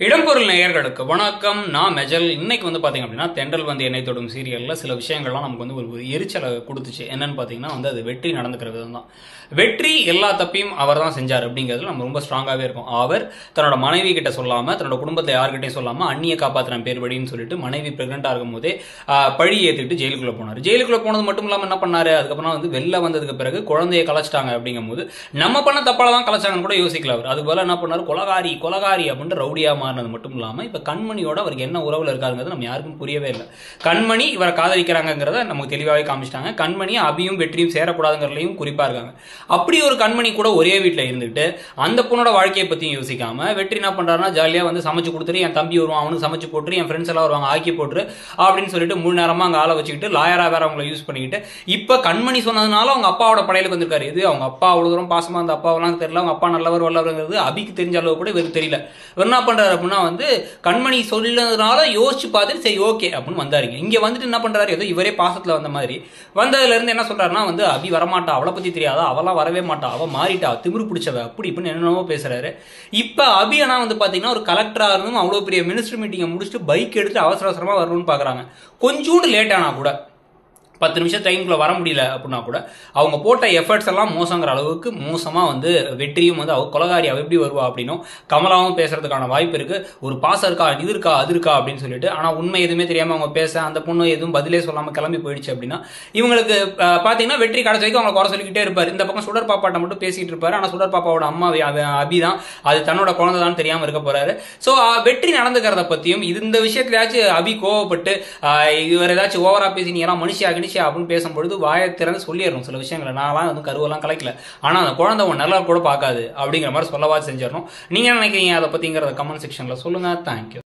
இடம்பொருள் நேயர்களுக்கு வணக்கம் நான் மெஜல் இன்னைக்கு வந்து பாத்தீங்க அப்படின்னா தென்றல் வந்து என்னை தொடும் சீரியல்ல சில விஷயங்கள்லாம் நமக்கு வந்து ஒரு ஒரு எரிச்சலை கொடுத்துச்சு என்னன்னு பாத்தீங்கன்னா வந்து அது வெற்றி நடந்துக்கிற விதம் தான் வெற்றி எல்லா தப்பையும் அவர் தான் செஞ்சார் அப்படிங்கிறது நம்ம ரொம்ப ஸ்ட்ராங்காகவே இருக்கும் அவர் தன்னோட மனைவி கிட்ட சொல்லாம தன்னோட குடும்பத்தை யார்கிட்டயும் சொல்லாம அந்நிய காப்பாத்தின பேர் வழின்னு சொல்லிட்டு மனைவி பிரெக்னெண்டா இருக்கும் போதே ஆஹ், பழி ஏத்திட்டு ஜெயிலுக்குள்ள போனார் ஜெயிலுக்குள்ள போனது மட்டும் இல்லாம என்ன பண்ணாரு அதுக்கப்புறம் வந்து வெளில வந்ததுக்கு பிறகு குழந்தையை கலைச்சிட்டாங்க அப்படிங்கும் போது நம்ம பண்ண தப்பால தான் கலைச்சாங்கன்னு கூட யோசிக்கல அவர் அது போல என்ன பண்ணாரு கொலகாரி கொலகாரி அப்படின்ட்டு ரவுடியா மாறினது மட்டும் இல்லாம இப்ப கண்மணியோட அவருக்கு என்ன உறவுல இருக்காருங்கிறது நம்ம யாருக்கும் புரியவே இல்லை கண்மணி இவரை காதலிக்கிறாங்கிறத நமக்கு தெளிவாகவே காமிச்சிட்டாங்க கண்மணி அபியும் வெற்றியும் சேரக்கூடாதுங்கிறதுலையும் குறிப்பா இருக்காங்க அப்படி ஒரு கண்மணி கூட ஒரே வீட்டில் இருந்துட்டு அந்த பொண்ணோட வாழ்க்கையை பத்தியும் யோசிக்காம வெற்றி என்ன பண்றாருன்னா ஜாலியா வந்து சமைச்சு கொடுத்துட்டு என் தம்பி வருவான் அவனுக்கு சமைச்சு போட்டுரு என் ஃப்ரெண்ட்ஸ் எல்லாம் வருவாங்க ஆக்கி போட்டுரு அப்படின்னு சொல்லிட்டு முழு நேரமா அங்க ஆளை வச்சுக்கிட்டு லாயரா வேற அவங்கள யூஸ் பண்ணிக்கிட்டு இப்ப கண்மணி சொன்னதுனால அவங்க அப்பாவோட படையிலுக்கு வந்திருக்காரு இது அவங்க அப்பா அவ்வளவு தூரம் பாசமா அந்த அப்பாவெல்லாம் தெரியல அவங்க அப்பா நல்லவர் வல்லவருங்கிறது அபிக்கு தெரிஞ்ச அளவு கூட இவருக்கு தெரியல இவர் என்ன பண்றாரு அப்படின்னா வந்து கண்மணி சொன்னதுனால யோசிச்சு பார்த்துட்டு சரி ஓகே அப்படின்னு வந்தாருங்க இங்க வந்துட்டு என்ன பண்றாரு ஏதோ இவரே பாசத்துல வந்த மாதிரி வந்ததுல இருந்து என்ன சொல்றாருன்னா வந்து அபி வரமாட்டா அவளை பத்தி தெரியாதா அவெல்லாம் வரவே மாட்டா அவ மாறிட்டா திமிரு பிடிச்சவ அப்படி இப்படின்னு என்னென்னவோ பேசுறாரு இப்ப அபி ஆனா வந்து பாத்தீங்கன்னா ஒரு கலெக்டரா இருந்தும் அவ்வளவு பெரிய மினிஸ்டர் மீட்டிங்கை முடிச்சுட்டு பைக் எடுத்து அவசர அவசரமா வரணும்னு பாக்குறாங்க கொஞ்சோண்டு லேட் ஆனா கூட பத்து நிமிஷம் டைம்குள்ள வர முடியல அப்படின்னா கூட அவங்க போட்ட எஃபர்ட்ஸ் எல்லாம் மோசங்கிற அளவுக்கு மோசமா வந்து வெற்றியும் வந்து அவ கொலகாரி அவ எப்படி வருவா அப்படின்னும் கமலாவும் பேசுறதுக்கான வாய்ப்பு இருக்கு ஒரு பாசம் இருக்கா இது இருக்கா அது இருக்கா அப்படின்னு சொல்லிட்டு ஆனா உண்மை எதுவுமே தெரியாம அவங்க பேச அந்த பொண்ணு எதுவும் பதிலே சொல்லாம கிளம்பி போயிடுச்சு அப்படின்னா இவங்களுக்கு அஹ், பாத்தீங்கன்னா வெற்றி கடைசி வரைக்கும் அவங்க குறை சொல்லிக்கிட்டே இருப்பாரு இந்த பக்கம் சுடர் பாப்பாட்ட மட்டும் பேசிட்டு இருப்பாரு ஆனா சுடர் பாப்பாவோட அம்மா வி- அவ- அபி தான் அது தன்னோட குழந்தை தான் தெரியாம இருக்க போறாரு சோ வெற்றி நடந்துக்கிறத பத்தியும் இது இந்த விஷயத்துலயாச்சும் அபி கோவப்பட்டு ஆஹ், இவர் ஏதாச்சும் ஓவரா பேசி நீ எல்லாம் மனுஷியா கிணிஷியா அப்படின்னு பேசும்பொழுது வாயை திறந்து சொல்லிடணும் சில விஷயங்களை நான்லாம் வந்து கருவெல்லாம் கலைக்கல ஆனா அந்த குழந்தை உன் நல்லா கூட பார்க்காது அப்படிங்கிற மாதிரி சொல்லவா செஞ்சிடணும் நீங்க என்ன நினைக்கிறீங்க அதை பத்திங்கிறத கமெண்ட் செக்ஷன்ல சொல்லுங்க தேங்க்யூ